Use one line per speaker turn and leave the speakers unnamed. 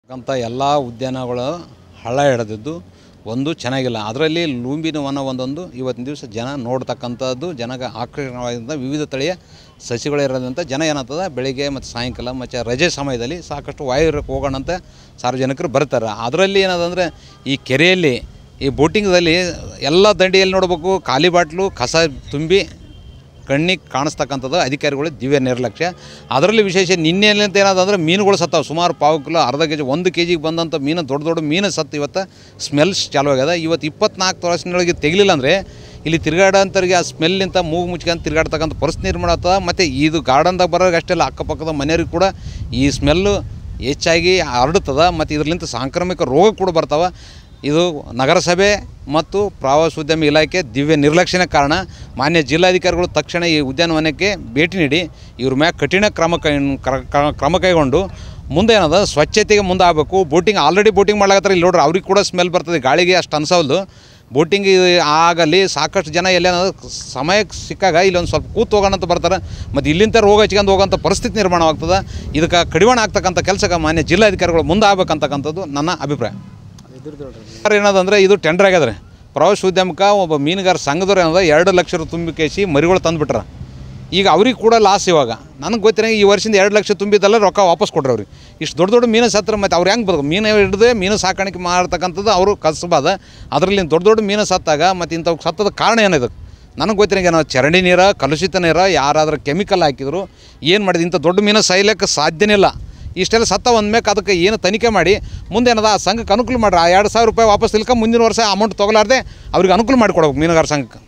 ಅಂತ ಎಲ್ಲ ಉದ್ಯಾನಗಳು ಹಳ್ಳ ಹಿಡಿದಿದ್ದು ಒಂದು ಚೆನ್ನಾಗಿಲ್ಲ ಅದರಲ್ಲಿ ಲೂಂಬಿನ ವನ ಒಂದೊಂದು ಇವತ್ತಿನ ದಿವಸ ಜನ ನೋಡ್ತಕ್ಕಂಥದ್ದು ಜನಗೆ ಆಕರ್ಷಣವಾಗಿದ್ದ ವಿವಿಧ ತಳಿಯ ಸಸಿಗಳಿರೋದ್ರಿಂದ ಜನ ಏನಾಗ್ತದೆ ಬೆಳಿಗ್ಗೆ ಮತ್ತು ಸಾಯಂಕಾಲ ಮತ್ತು ರಜೆ ಸಮಯದಲ್ಲಿ ಸಾಕಷ್ಟು ವಾಯುವ್ಯಕ್ಕೆ ಹೋಗೋಣ ಅಂತ ಸಾರ್ವಜನಿಕರು ಬರ್ತಾರೆ ಅದರಲ್ಲಿ ಏನದಂದರೆ ಈ ಕೆರೆಯಲ್ಲಿ ಈ ಬೋಟಿಂಗ್ದಲ್ಲಿ ಎಲ್ಲ ದಂಡಿಯಲ್ಲಿ ನೋಡಬೇಕು ಖಾಲಿ ಬಾಟ್ಲು ಕಸ ತುಂಬಿ ಕಣ್ಣಿಗೆ ಕಾಣಿಸ್ತಕ್ಕಂಥದ್ದು ಅಧಿಕಾರಿಗಳು ದಿವ್ಯ ನಿರ್ಲಕ್ಷ್ಯ ಅದರಲ್ಲಿ ವಿಶೇಷ ನಿನ್ನೆಲಿಂತ ಏನಾದಂದ್ರೆ ಮೀನುಗಳು ಸತ್ತಾವ ಸುಮಾರು ಪಾವು ಕಿಲೋ ಅರ್ಧ ಕೆ ಜಿ ಒಂದು ಕೆ ಜಿಗೆ ಬಂದಂಥ ಮೀನು ದೊಡ್ಡ ದೊಡ್ಡ ಮೀನು ಸತ್ತು ಇವತ್ತು ಸ್ಮೆಲ್ಸ್ ಚಾಲು ಆಗ್ಯದ ಇವತ್ತು ಇಪ್ಪತ್ನಾಲ್ಕು ವರ್ಷದೊಳಗೆ ತೆಗಿಲಿಲ್ಲ ಅಂದರೆ ಇಲ್ಲಿ ತಿರುಗಾಡೋಂಥವ್ರಿಗೆ ಆ ಸ್ಮೆಲ್ಲಿಂತ ಮೂಗು ಮುಚ್ಕೊಂಡು ತಿರುಗಾಡ್ತಕ್ಕಂಥ ಪರಿಸ್ಥಿತಿ ನಿರ್ಮಾಣ ಆಗ್ತದೆ ಮತ್ತು ಇದು ಗಾರ್ಡನ್ದಾಗ ಬರೋರಿಗೆ ಅಷ್ಟೆಲ್ಲ ಅಕ್ಕಪಕ್ಕದ ಮನೆಯವ್ರಿಗೆ ಕೂಡ ಈ ಸ್ಮೆಲ್ಲು ಹೆಚ್ಚಾಗಿ ಹರಡುತ್ತದೆ ಮತ್ತು ಇದರಿಂದ ಸಾಂಕ್ರಾಮಿಕ ರೋಗ ಕೂಡ ಬರ್ತಾವೆ ಇದು ನಗರಸಭೆ ಮತ್ತು ಪ್ರವಾಸೋದ್ಯಮ ಇಲಾಖೆ ದಿವ್ಯ ನಿರ್ಲಕ್ಷ್ಯನ ಕಾರಣ ಮಾನ್ಯ ಜಿಲ್ಲಾಧಿಕಾರಿಗಳು ತಕ್ಷಣ ಈ ಉದ್ಯಾನವನಕ್ಕೆ ಭೇಟಿ ನೀಡಿ ಇವ್ರ ಮ್ಯಾಗ ಕಠಿಣ ಕ್ರಮ ಕೈ ಕ್ರ- ಕ್ರ- ಕ್ರಮ ಕೈಗೊಂಡು ಮುಂದೆ ಏನದ ಸ್ವಚ್ಛತೆಗೆ ಮುಂದೆ ಆಗಬೇಕು ಬೋಟಿಂಗ್ ಆಲ್ರೆಡಿ ಬೋಟಿಂಗ್ ಮಾಡ್ಲಾಕತ್ತಾರೆ ಇಲ್ಲಿ ನೋಡ್ರಿ ಅವ್ರಿಗೆ ಕೂಡ ಸ್ಮೆಲ್ ಬರ್ತದೆ ಗಾಳಿಗೆ ಅಷ್ಟು ಅನ್ಸೋಲ್ದು ಬೋಟಿಂಗ್ ಆಗಲಿ ಸಾಕಷ್ಟು ಜನ ಎಲ್ಲೇನದ ಸಮಯಕ್ಕೆ ಸಿಕ್ಕಾಗ ಇಲ್ಲಿ ಒಂದು ಸ್ವಲ್ಪ ಕೂತು ಹೋಗೋಣ ಅಂತ ಬರ್ತಾರೆ ಮತ್ತು ಇಲ್ಲಿಂದ ರೋಗ ಹಚ್ಕೊಂಡು ಹೋಗೋಂಥ ಪರಿಸ್ಥಿತಿ ನಿರ್ಮಾಣವಾಗ್ತದೆ ಇದಕ್ಕೆ ಕಡಿವಾಣ ಆಗ್ತಕ್ಕಂಥ ಕೆಲಸಕ್ಕೆ ಮಾನ್ಯ ಜಿಲ್ಲಾಧಿಕಾರಿಗಳು ಮುಂದೆ ಆಗ್ಬೇಕಂತಕ್ಕಂಥದ್ದು ನನ್ನ ಅಭಿಪ್ರಾಯ ಸರ್ ಏನದಂದ್ರೆ ಇದು ಟೆಂಡರ್ ಆಗ್ಯದ ರೀ ಪ್ರವಾಸೋದ್ಯಮಕ್ಕೆ ಒಬ್ಬ ಮೀನುಗಾರ ಸಂಘದವ್ರು ಏನದ ಎರಡು ಲಕ್ಷ ರು ತುಂಬಿ ಕೇಸಿ ಮರಿಗಳು ತಂದುಬಿಟ್ರ ಈಗ ಅವ್ರಿಗೆ ಕೂಡ ಲಾಸ್ ಇವಾಗ ನನಗೆ ಗೊತ್ತಿರೋ ಈ ವರ್ಷದಿಂದ ಎರಡು ಲಕ್ಷ ತುಂಬಿದ್ದಲ್ಲ ರೊಕ್ಕ ವಾಪಸ್ ಕೊಡ್ರಿ ಅವ್ರಿಗೆ ಇಷ್ಟು ದೊಡ್ಡ ದೊಡ್ಡ ಮೀನು ಸತ್ರ ಮತ್ತು ಅವ್ರು ಹೆಂಗೆ ಬದುಕು ಮೀನು ಹಿಡಿದು ಮೀನು ಸಾಕಾಣಿಕೆ ಮಾಡ್ತಕ್ಕಂಥದ್ದು ಅವರು ಕಸಬಾದ ಅದರಲ್ಲಿ ದೊಡ್ಡ ದೊಡ್ಡ ಮೀನು ಸತ್ತಾಗ ಮತ್ತು ಇಂಥವು ಸತ್ತದ ಕಾರಣ ಏನಿದೆ ನನಗೆ ಗೊತ್ತಿರಂಗೆ ನಾವು ಚರಂಡಿ ನೀರ ಕಲುಷಿತ ನೀರ ಯಾರಾದ್ರೂ ಕೆಮಿಕಲ್ ಹಾಕಿದ್ರು ಏನು ಮಾಡಿದ್ರು ಇಂಥ ದೊಡ್ಡ ಮೀನು ಸಾಯ್ಲಿಕ್ಕೆ ಸಾಧ್ಯನೇ ಇಲ್ಲ ಇಷ್ಟೆಲ್ಲ ಸತ್ತ ಒಂದ್ಮೇಲೆ ಅದಕ್ಕೆ ಏನು ತನಿಖೆ ಮಾಡಿ ಮುಂದೆ ಏನದ ಆ ಸಂಘಕ್ಕೆ ಅನುಕೂಲ ಮಾಡ್ರಿ ಆ ಎರಡು ಸಾವಿರ ರೂಪಾಯಿ ವಾಪಸ್ ತಿಳ್ಕ ಮುಂದಿನ ವರ್ಷ ಅಮೌಂಟ್ ತೊಗೊಲಾರ್ದೆ ಅವ್ರಿಗೆ ಅನುಕೂಲ ಮಾಡಿಕೊಡ್ಬೇಕು ಮೀನುಗಾರ ಸಂಘಕ್ಕೆ